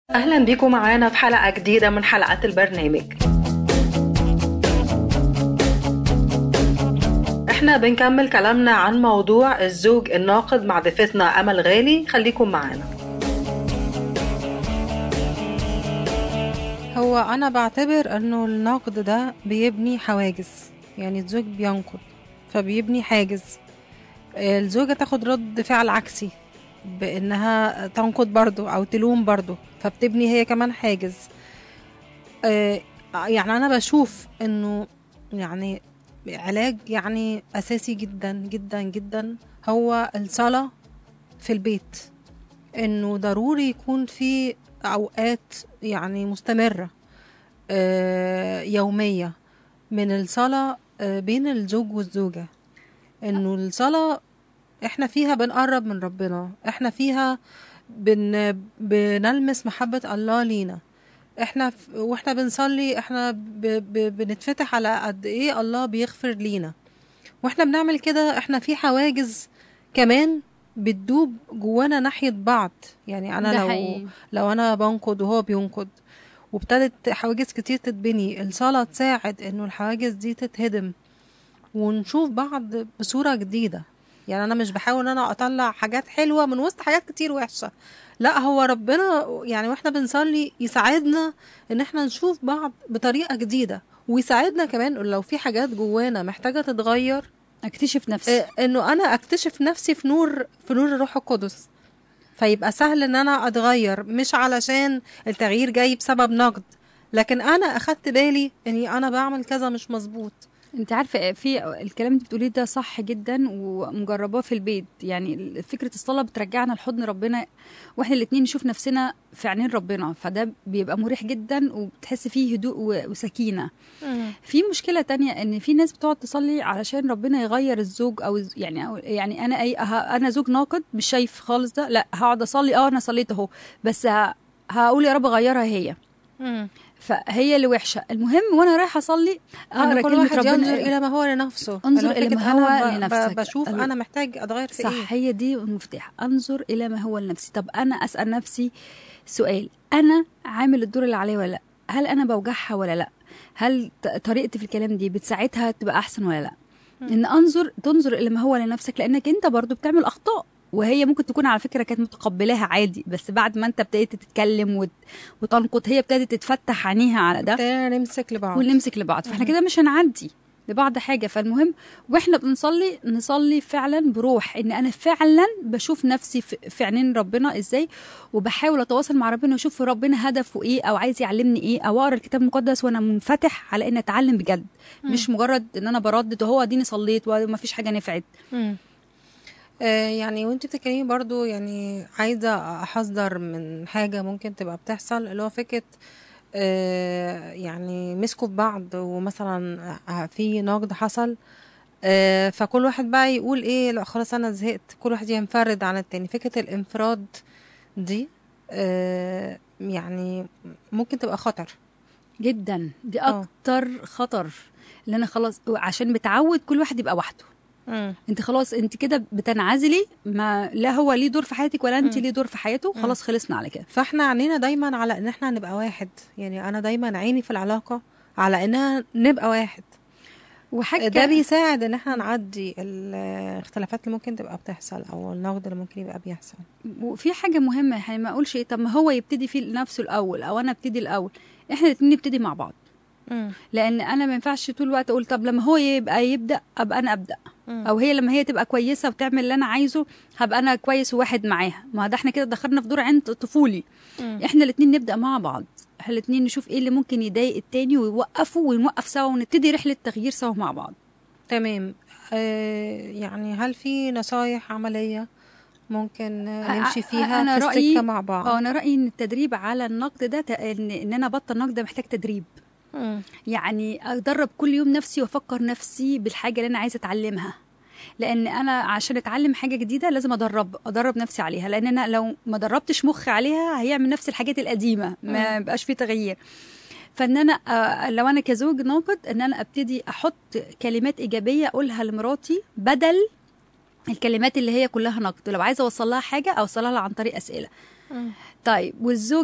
أهلا بيكم معانا في حلقة جديدة من حلقات البرنامج احنا بنكمل كلامنا عن موضوع الزوج الناقد مع ضيفتنا أمل غالي خليكم معانا هو انا بعتبر انه النقد ده بيبني حواجز يعني الزوج بينقد فبيبني حاجز الزوجة تاخد رد فعل عكسي بانها تنقد برضو او تلوم برضو فبتبني هي كمان حاجز آه، يعني انا بشوف انه يعني علاج يعني اساسي جدا جدا جدا هو الصلاة في البيت انه ضروري يكون في اوقات يعني مستمرة آه، يومية من الصلاة آه، بين الزوج والزوجة انه الصلاة احنا فيها بنقرب من ربنا احنا فيها بن بنلمس محبة الله لينا احنا ف- واحنا بنصلي احنا ب ب بنتفتح على قد ايه الله بيغفر لينا واحنا بنعمل كده احنا في حواجز كمان بتدوب جوانا ناحية بعض يعني انا ده لو حقيقي. لو انا بنقد وهو بينقد وابتدت حواجز كتير تتبني الصلاة تساعد انه الحواجز دي تتهدم ونشوف بعض بصورة جديدة يعني انا مش بحاول ان انا اطلع حاجات حلوة من وسط حاجات كتير وحشة لا هو ربنا يعني واحنا بنصلي يساعدنا ان احنا نشوف بعض بطريقة جديدة ويساعدنا كمان لو في حاجات جوانا محتاجة تتغير اكتشف نفسي آه، انه انا اكتشف نفسي في نور في نور الروح القدس فيبقى سهل ان انا اتغير مش علشان التغيير جاي بسبب نقد لكن انا اخدت بالي اني انا بعمل كذا مش مظبوط انت عارفه في الكلام اللي بتقوليه ده صح جدا ومجرباه في البيت يعني فكره الصلاه بترجعنا لحضن ربنا واحنا الاتنين نشوف نفسنا في عينين ربنا فده بيبقى مريح جدا وبتحس فيه هدوء و- وسكينه في مشكله تانية ان في ناس بتقعد تصلي علشان ربنا يغير الزوج او الز- يعني أو يعني انا اي ه- انا زوج ناقد مش شايف خالص ده لا هقعد اصلي اه انا صليت اهو بس ه- هقول يا رب غيرها هي فهي اللي وحشه المهم وانا رايحه اصلي أنا اقرا كل كلمه واحد ربنا ينظر الى ما هو لنفسه انظر اللي إلى فكرة ما هو أنا ب- ب- لنفسك. بشوف ال- انا محتاج اتغير في صح ايه هي دي المفتاح انظر الى ما هو لنفسي طب انا اسال نفسي سؤال انا عامل الدور اللي عليا ولا لا هل انا بوجعها ولا لا هل ط- طريقتي في الكلام دي بتساعدها تبقى احسن ولا لا ان انظر تنظر الى ما هو لنفسك لانك انت برضو بتعمل اخطاء وهي ممكن تكون على فكره كانت متقبلاها عادي بس بعد ما انت ابتديت تتكلم وت... وتنقد هي ابتدت تتفتح عينيها على ده ابتدينا نمسك لبعض ونمسك لبعض فاحنا كده مش هنعدي لبعض حاجه فالمهم واحنا بنصلي نصلي فعلا بروح ان انا فعلا بشوف نفسي في في عينين ربنا ازاي وبحاول اتواصل مع ربنا واشوف ربنا هدفه ايه او عايز يعلمني ايه او اقرا الكتاب المقدس وانا منفتح على ان اتعلم بجد مش مجرد ان انا بردد وهو اديني صليت وما فيش حاجه نفعت مم. آه، يعني وانت بتتكلمي برضو يعني عايزة احذر من حاجة ممكن تبقى بتحصل اللي هو فكرة آه، يعني مسكوا في بعض ومثلا آه، في نقد حصل آه، فكل واحد بقى يقول ايه لا خلاص انا زهقت كل واحد ينفرد عن التاني فكرة الانفراد دي آه، يعني ممكن تبقى خطر جدا دي آه. اكتر خطر اللي انا خلاص عشان متعود كل واحد يبقى وحده انت خلاص انت كده بتنعزلي ما لا هو ليه دور في حياتك ولا انت مم. ليه دور في حياته مم. خلاص خلصنا على كده فاحنا عينينا دايما على ان احنا نبقى واحد يعني انا دايما عيني في العلاقة على انها نبقى واحد وحاجه ده بيساعد ان احنا نعدي الاختلافات اللي ممكن تبقى بتحصل او النقد اللي ممكن يبقى بيحصل وفي حاجه مهمه يعني ما اقولش ايه طب ما هو يبتدي فيه لنفسه الاول او انا ابتدي الاول احنا الاثنين نبتدي مع بعض لان انا ما ينفعش طول الوقت اقول طب لما هو يبقى يبدا ابقى انا ابدا او هي لما هي تبقى كويسه وتعمل اللي انا عايزه هبقى انا كويس وواحد معاها ما ده احنا كده دخلنا في دور عند طفولي احنا الاثنين نبدا مع بعض احنا الاثنين نشوف ايه اللي ممكن يضايق التاني ويوقفه ونوقف سوا ونبتدي رحله تغيير سوا مع بعض تمام آه يعني هل في نصايح عملية ممكن آه، نمشي فيها أنا في رأيي- السكة مع بعض اه انا رايي ان التدريب على النقد ده ت- ان ان انا ابطل نقد ده محتاج تدريب مم. يعني ادرب كل يوم نفسي وافكر نفسي بالحاجه اللي انا عايزه اتعلمها لان انا عشان اتعلم حاجه جديده لازم ادرب ادرب نفسي عليها لان انا لو ما دربتش مخي عليها هيعمل نفس الحاجات القديمه ما بقاش فيه تغيير فان انا آه، لو انا كزوج ناقد ان انا ابتدي احط كلمات ايجابيه اقولها لمراتي بدل الكلمات اللي هي كلها نقد لو عايزه اوصل لها حاجه اوصلها لها عن طريق اسئله مم. طيب والزوجه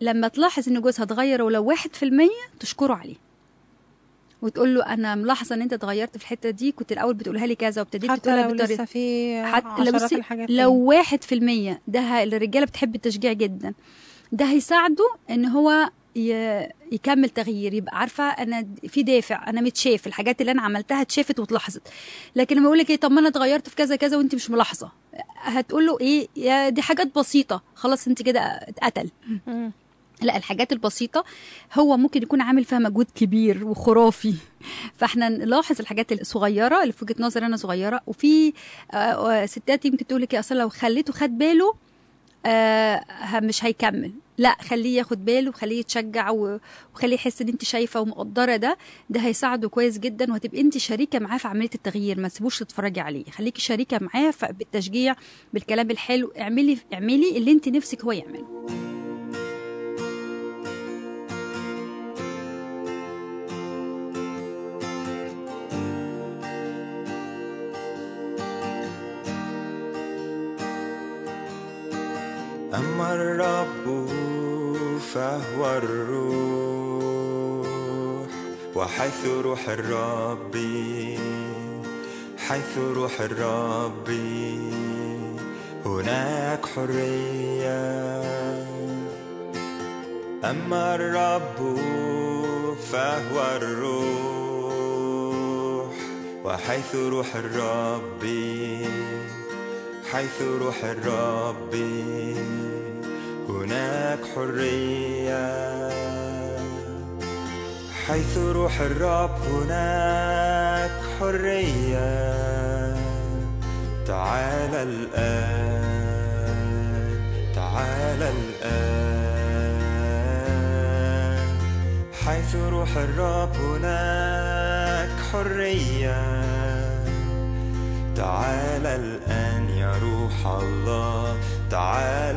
لما تلاحظ ان جوزها اتغير ولو واحد في المية تشكره عليه وتقول له انا ملاحظه ان انت اتغيرت في الحته دي كنت الاول بتقولها لي كذا وابتديت حتى تقولها لو بالطريقه لسه في حتى لو عشرات بصي الحاجات لو واحد في المية ده ه- الرجالة بتحب التشجيع جدا ده هيساعده ان هو ي- يكمل تغيير يبقى عارفة انا د- في دافع انا متشاف الحاجات اللي انا عملتها اتشافت واتلاحظت لكن لما يقول لك ايه طب ما انا اتغيرت في كذا كذا وانت مش ملاحظة هتقول له ايه يا دي حاجات بسيطة خلاص انت كده اتقتل مم. لا الحاجات البسيطة هو ممكن يكون عامل فيها مجهود كبير وخرافي فاحنا نلاحظ الحاجات الصغيرة اللي في وجهة نظري أنا صغيرة وفي آه، آه، ستات يمكن تقول لك أصلا لو خليته خد باله آه ه- مش هيكمل لا خليه ياخد باله وخليه يتشجع و- وخليه يحس ان انت شايفه ومقدره ده ده هيساعده كويس جدا وهتبقي انت شريكه معاه في عمليه التغيير ما تسيبوش تتفرجي عليه خليكي شريكه معاه ف- بالتشجيع بالكلام الحلو اعملي اعملي اللي انت نفسك هو يعمله أما الرب فهو الروح وحيث روح الرب حيث روح الرب هناك حرية أما الرب فهو الروح وحيث روح الرب حيث روح الرب هناك حرية حيث روح الرب هناك حرية تعال الآن تعال الآن حيث روح الرب هناك حرية تعال الآن يا روح الله تعال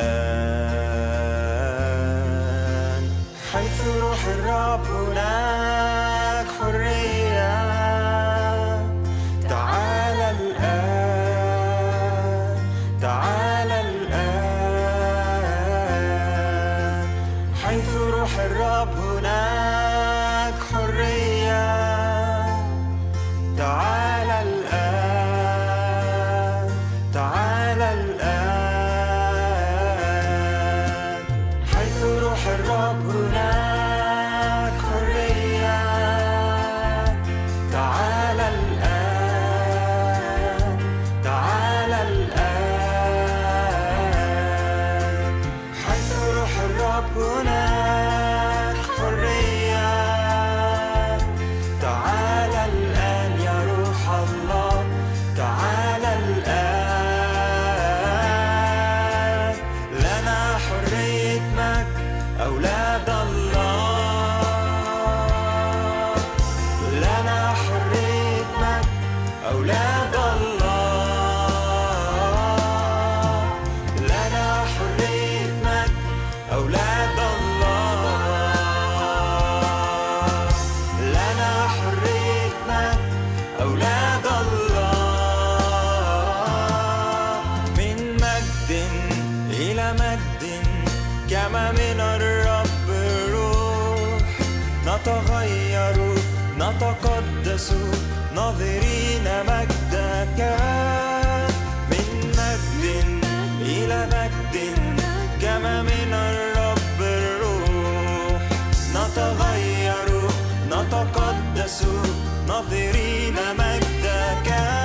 الآن حيث روح الرب هناك حرية تعال الآن تعال الآن حيث روح الرب هناك حرية تعال الآن تعال الآن حيث روح الرب هناك حرية تعال الآن تعال الآن حيث روح الرب هناك حرية تعال الآن يا روح الله تعال الآن لنا حرية مجد أولاد الله لنا حرية مجد أولاد الله لنا حرية مجد أولاد الله لنا حرية مجد أولاد الله من مجد إلى مجد كما من الرب روح نتغير نتقدس ناظرين مجدك من مجد إلى مجد كما من الرب الروح نتغير نتقدس ناظرين مجدك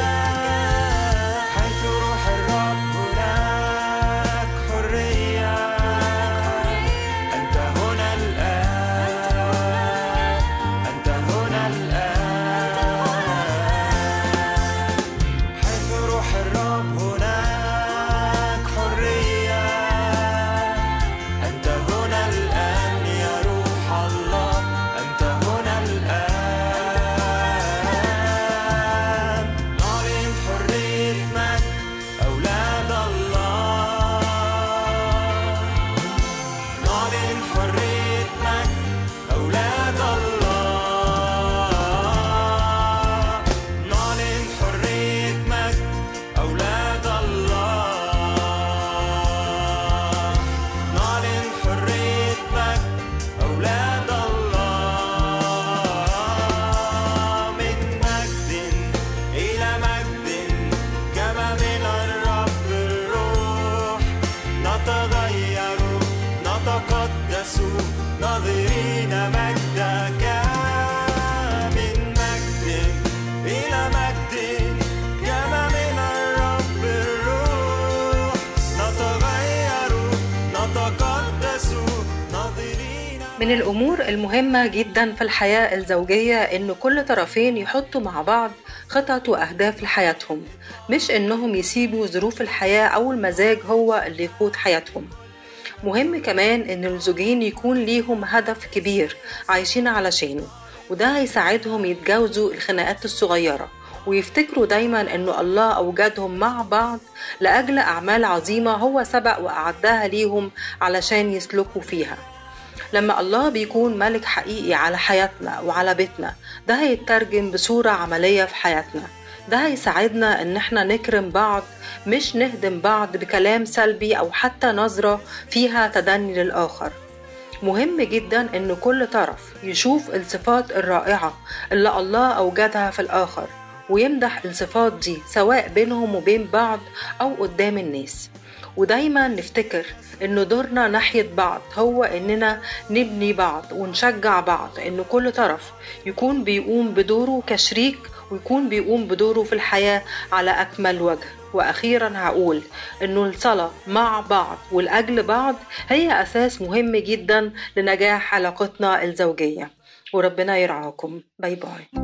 حيث روح الرب هناك حرية أنت هنا الآن أنت هنا الآن حيث روح الرب هناك حرية أنت هنا الآن يا روح الله أنت هنا الآن يسوع ناظرين مجدك من مجد إلى مجد كما من الرب الروح نتغير نتقدس ناظرين من الأمور المهمة جدا في الحياة الزوجية إن كل طرفين يحطوا مع بعض خطط وأهداف لحياتهم مش إنهم يسيبوا ظروف الحياة أو المزاج هو اللي يقود حياتهم مهم كمان إن الزوجين يكون ليهم هدف كبير عايشين علشانه وده هيساعدهم يتجاوزوا الخناقات الصغيرة ويفتكروا دايما إنه الله أوجدهم مع بعض لأجل أعمال عظيمة هو سبق وأعدها ليهم علشان يسلكوا فيها لما الله بيكون ملك حقيقي على حياتنا وعلى بيتنا ده هيترجم بصورة عملية في حياتنا ده هيساعدنا ان احنا نكرم بعض مش نهدم بعض بكلام سلبي او حتى نظرة فيها تدني للآخر مهم جدا ان كل طرف يشوف الصفات الرائعة اللي الله اوجدها في الاخر ويمدح الصفات دي سواء بينهم وبين بعض او قدام الناس ودايما نفتكر ان دورنا ناحية بعض هو اننا نبني بعض ونشجع بعض ان كل طرف يكون بيقوم بدوره كشريك ويكون بيقوم بدوره في الحياة على اكمل وجه واخيرا هقول انه الصلاة مع بعض والاجل بعض هي اساس مهم جدا لنجاح علاقتنا الزوجية وربنا يرعاكم باي باي